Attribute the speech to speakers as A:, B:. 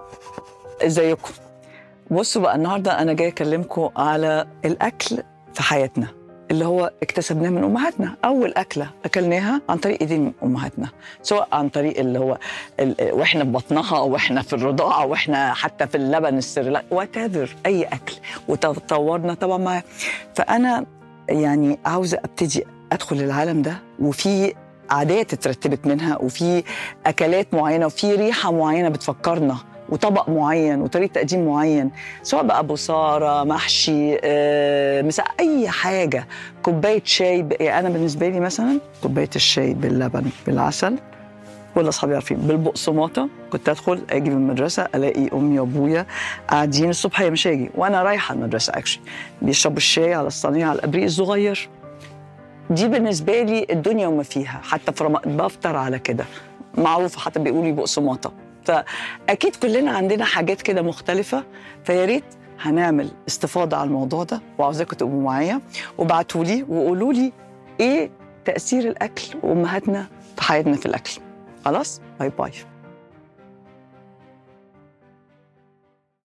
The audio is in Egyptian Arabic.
A: ازيكم بصوا بقى النهارده انا جاي اكلمكم على الاكل في حياتنا اللي هو اكتسبناه من امهاتنا اول اكله اكلناها عن طريق ايدين امهاتنا سواء عن طريق اللي هو ال- واحنا في بطنها او احنا في الرضاعه او احنا حتى في اللبن السريلاك وات اي اكل وتطورنا طبعا معاه فانا يعني عاوزه ابتدي ادخل العالم ده وفي عادات اترتبت منها وفي اكلات معينه وفي ريحه معينه بتفكرنا وطبق معين وطريقه تقديم معين سواء بقى بصاره محشي آه، مساء اي حاجه كوبايه شاي ب- يعني انا بالنسبه لي مثلا كوبايه الشاي باللبن بالعسل كل اصحابي عارفين بالبقسماطه كنت ادخل اجي من المدرسه الاقي امي وابويا قاعدين الصبح هي مش هاجي وانا رايحه المدرسه اكشلي بيشربوا الشاي على الصينيه على الابريق الصغير دي بالنسبه لي الدنيا وما فيها حتى في رمضان بفطر على كده معروفه حتى بيقولوا لي بقسماطه فاكيد كلنا عندنا حاجات كده مختلفه فيا ريت هنعمل استفاضه على الموضوع ده وعاوزاكم تبقوا معايا وابعتوا لي وقولوا لي ايه تاثير الاكل وامهاتنا في حياتنا في الاكل خلاص باي باي